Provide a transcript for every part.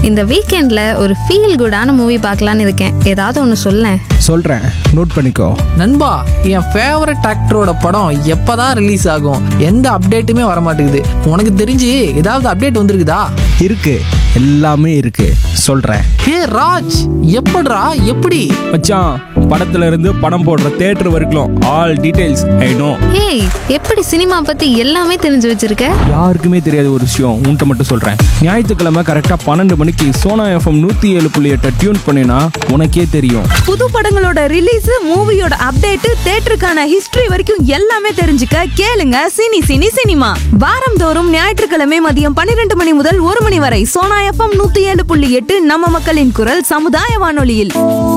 இந்த வீக்கெண்டில் ஒரு ஃபீல் குடான மூவி பார்க்கலான்னு இருக்கேன் ஏதாவது ஒன்று சொல்லேன் சொல்கிறேன் நோட் பண்ணிக்கோ நண்பா என் ஃபேவரட் ஆக்டரோட படம் எப்பதான் ரிலீஸ் ஆகும் எந்த அப்டேட்டுமே வர மாட்டேங்குது உனக்கு தெரிஞ்சு ஏதாவது அப்டேட் வந்திருக்குதா இருக்கு எல்லாமே இருக்கு சொல்கிறேன் ஹே ராஜ் எப்படிடா எப்படி மச்சான் படத்துல இருந்து படம் போடுற தேட்டர் வரைக்கும் ஆல் டீடைல்ஸ் ஐ நோ ஏய் எப்படி சினிமா பற்றி எல்லாமே தெரிஞ்சு வச்சிருக்க யாருக்குமே தெரியாத ஒரு விஷயம் உன்கிட்ட மட்டும் சொல்கிறேன் ஞாயிற்றுக்கிழமை கரெக்டாக பன்னெண்டு மணிக்கு சோனா எஃப்எம் நூற்றி ஏழு புள்ளி எட்டை டியூன் பண்ணினா உனக்கே தெரியும் புது படங்களோட ரிலீஸ் மூவியோட அப்டேட் தேட்டருக்கான ஹிஸ்டரி வரைக்கும் எல்லாமே தெரிஞ்சுக்க கேளுங்க சினி சினி சினிமா வாரந்தோறும் ஞாயிற்றுக்கிழமை மதியம் பன்னிரண்டு மணி முதல் ஒரு மணி வரை சோனா எஃப்எம் நூத்தி ஏழு புள்ளி எட்டு நம்ம மக்களின் குரல் சமுதாய வானொலியில்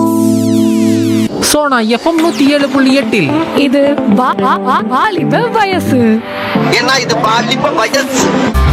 சோ நான் எஃப்எம் நூத்தி ஏழு புள்ளி எட்டில் இது வா- வா- வா- வாலிப வயசு ஏன்னா இது பாலிப்ப வயசு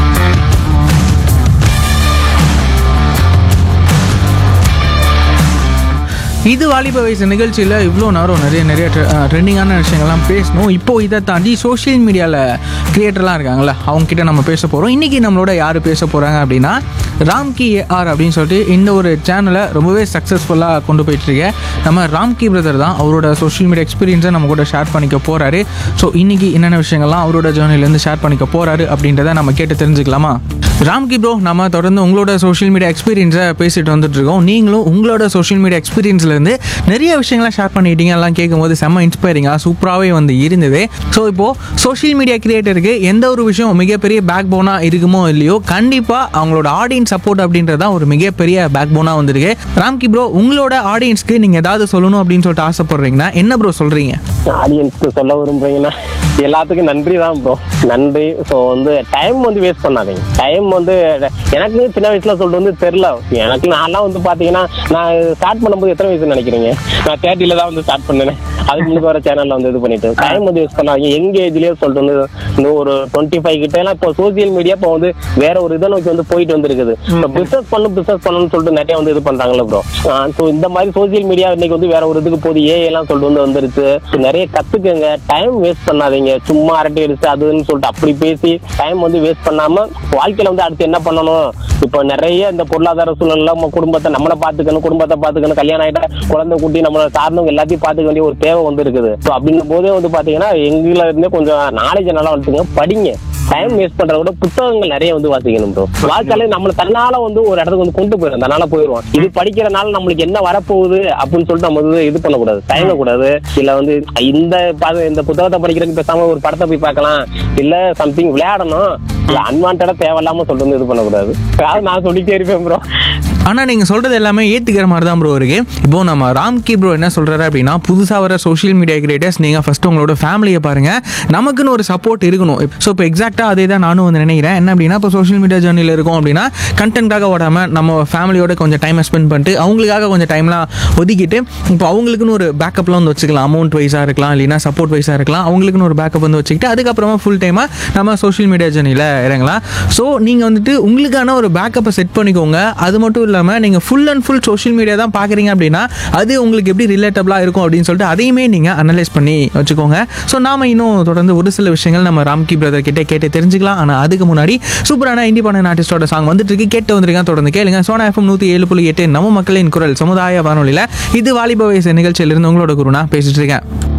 இது வாலிப வயசு நிகழ்ச்சியில் இவ்வளோ நேரம் நிறைய நிறைய ட்ரெண்டிங்கான விஷயங்கள்லாம் பேசணும் இப்போ இதை தாண்டி சோஷியல் மீடியாவில் கிரியேட்டர்லாம் இருக்காங்கல்ல அவங்க கிட்ட நம்ம பேச போகிறோம் இன்றைக்கி நம்மளோட யார் பேச போகிறாங்க அப்படின்னா ராம்கி ஏஆர் அப்படின்னு சொல்லிட்டு இந்த ஒரு சேனலை ரொம்பவே சக்ஸஸ்ஃபுல்லாக கொண்டு போயிட்டுருக்க நம்ம ராம்கி பிரதர் தான் அவரோட சோஷியல் மீடியா எக்ஸ்பீரியன்ஸை நம்ம கூட ஷேர் பண்ணிக்க போகிறாரு ஸோ இன்றைக்கி என்னென்ன விஷயங்கள்லாம் அவரோட ஜேர்னிலேருந்து ஷேர் பண்ணிக்க போகிறாரு அப்படின்றத நம்ம கேட்டு தெரிஞ்சுக்கலாமா ராம்கி ப்ரோ நம்ம தொடர்ந்து உங்களோட சோஷியல் மீடியா எக்ஸ்பீரியன்ஸை பேசிட்டு வந்துட்டு இருக்கோம் நீங்களும் உங்களோட சோஷியல் மீடியா எக்ஸ்பீரியன்ஸ்லேருந்து நிறைய விஷயங்கள்லாம் ஷேர் பண்ணிட்டீங்க எல்லாம் கேட்கும்போது செம்ம இன்ஸ்பைரிங்காக சூப்பராகவே வந்து இருந்தது ஸோ இப்போது சோஷியல் மீடியா கிரியேட்டருக்கு எந்த ஒரு விஷயம் மிகப்பெரிய பேக் போனாக இருக்குமோ இல்லையோ கண்டிப்பாக அவங்களோட ஆடியன்ஸ் சப்போர்ட் அப்படின்றது தான் ஒரு மிகப்பெரிய பேக் போனாக வந்திருக்கு ராம்கி ப்ரோ உங்களோட ஆடியன்ஸ்க்கு நீங்கள் ஏதாவது சொல்லணும் அப்படின்னு சொல்லிட்டு ஆசைப்படுறீங்கன்னா என்ன ப்ரோ சொல்கிறீங்க ஆடியன்ஸ்க்கு சொல்ல விரும்புறீங்கன்னா எல்லாத்துக்கும் நன்றி தான் ப்ரோ நன்றி ஸோ வந்து டைம் வந்து வேஸ்ட் பண்ணாதீங்க டைம் வந்து எனக்கு சின்ன வயசுல சொல்லிட்டு வந்து தெரில எனக்கு நான்லாம் வந்து பாத்தீங்கன்னா நான் ஸ்டார்ட் பண்ணும்போது எத்தனை வயசு நினைக்கிறீங்க நான் தேர்ட்டில தான் வந்து ஸ்டார்ட் பண்ணேன் அதுக்கு முன்னாடி வர சேனல்ல வந்து இது பண்ணிட்டு டைம் வந்து வேஸ்ட் பண்ணாதீங்க எங்க ஏஜ்லயே சொல்லிட்டு வந்து இன்னும் ஒரு டுவெண்ட்டி ஃபைவ் கிட்ட எல்லாம் இப்போ சோசியல் மீடியா இப்போ வந்து வேற ஒரு இதை நோக்கி வந்து போயிட்டு வந்துருக்குது இப்போ பிசினஸ் பண்ணும் பிசினஸ் பண்ணணும்னு சொல்லிட்டு நிறைய வந்து இது பண்றாங்கல்ல ப்ரோ ஸோ இந்த மாதிரி சோசியல் மீடியா இன்னைக்கு வந்து வேற ஒரு இதுக்கு போகுது ஏ எல்லாம் சொல்லிட்டு வந்து வந்துருச்சு நிறைய கத்துக்கங்க டைம் வேஸ்ட் பண்ணாதீங்க சும்மா அரட்டை அடிச்சு அதுன்னு சொல்லிட்டு அப்படி பேசி டைம் வந்து வேஸ்ட் பண்ணாம வாழ்க்கையில வந்து அடுத்து என்ன பண்ணணும் இப்போ நிறைய இந்த பொருளாதார சூழல்ல நம்ம குடும்பத்தை நம்மளை பாத்துக்கணும் குடும்பத்தை பாத்துக்கணும் கல்யாணம் ஆயிட்டா குழந்தை குட்டி நம்மளை சார்ந்தவங்க எல்லாத்தையும் பாத்துக்க வேண்டிய ஒரு தேவை வந்து இருக்குது ஸோ அப்படின்னும் போதே வந்து பாத்தீங்கன்னா எங்கள இருந்தே கொஞ்சம் நாலேஜ் நல்லா வளர்த்துங்க படிங்க டைம் வேஸ்ட் பண்றத விட புத்தகங்கள் நிறைய வந்து வாசிக்கணும் ப்ரோ வாழ்க்கையில நம்மள தன்னால வந்து ஒரு இடத்துக்கு வந்து கொண்டு போயிடும் தன்னால போயிடுவோம் இது படிக்கிறனால நம்மளுக்கு என்ன வரப்போகுது அப்படின்னு சொல்லிட்டு நம்ம வந்து இது பண்ணக்கூடாது தயங்க கூடாது இல்ல வந்து இந்த ப- இந்த புத்தகத்தை படிக்கிறதுக்கு பேசாம ஒரு படத்தை போய் பார்க்கலாம் இல்ல சம்திங் விளையாடணும் இல்ல அன்வான்டா தேவையில்லாம சொல்லிட்டு வந்து இது பண்ணக்கூடாது அதாவது நான் சொல்லிட்டே இருப்பேன் ப்ரோ ஆனால் நீங்கள் சொல்கிறது எல்லாமே ஏற்றுக்கிற மாதிரி தான் ப்ரோ இருக்கு இப்போ நம்ம ராம்கி ப்ரோ என்ன சொல்கிறாரு அப்படின்னா புதுசாக வர சோஷியல் மீடியா கிரியேட்டர்ஸ் நீங்கள் ஃபஸ்ட்டு உங்களோட ஃபேமிலியை பாருங்கள் நமக்குன்னு ஒரு சப்போர்ட் இருக்கணும் ஸோ இப்போ எக்ஸாக்டாக அதே தான் நானும் வந்து நினைக்கிறேன் என்ன அப்படின்னா இப்போ சோஷியல் மீடியா ஜேர்னியில் இருக்கோம் அப்படின்னா கண்டென்ட்டாக ஓடாமல் நம்ம ஃபேமிலியோட கொஞ்சம் டைமை ஸ்பெண்ட் பண்ணிட்டு அவங்களுக்காக கொஞ்சம் டைம்லாம் ஒதுக்கிட்டு இப்போ அவங்களுக்குன்னு ஒரு பேக்கப்லாம் வந்து வச்சுக்கலாம் அமௌண்ட் வைஸாக இருக்கலாம் இல்லைனா சப்போர்ட் வைஸாக இருக்கலாம் அவங்களுக்குன்னு ஒரு பேக்கப் வந்து வச்சுக்கிட்டு அதுக்கப்புறமா ஃபுல் டைமாக நம்ம சோஷியல் மீடியா ஜேர்னியில் இறங்கலாம் ஸோ நீங்கள் வந்துட்டு உங்களுக்கான ஒரு பேக்கப்பை செட் பண்ணிக்கோங்க அது மட்டும் இல்லாமல் நீங்கள் full and full social media தான் பார்க்குறீங்க அப்படின்னா அது உங்களுக்கு எப்படி ரிலேட்டபிளாக இருக்கும் அப்படின்னு சொல்லிட்டு அதையுமே நீங்கள் அனலைஸ் பண்ணி வச்சுக்கோங்க ஸோ நாம இன்னும் தொடர்ந்து ஒரு சில விஷயங்கள் நம்ம ராம்கி பிரதர் கிட்டே கேட்டு தெரிஞ்சுக்கலாம் ஆனால் அதுக்கு முன்னாடி சூப்பரான இண்டிபெண்டன்ட் ஆர்டிஸ்டோட சாங் வந்துட்டு இருக்கு கேட்டு வந்திருக்கேன் தொடர்ந்து கேளுங்க சோனா எஃப்எம் நூற்றி ஏழு புள்ளி எட்டு நம்ம மக்களின் குரல் சமுதாய வானொலியில் இது வாலிப வயசு நிகழ்ச்சியிலிருந்து உங்களோட குருனா பேசிட்டு இருக்கேன்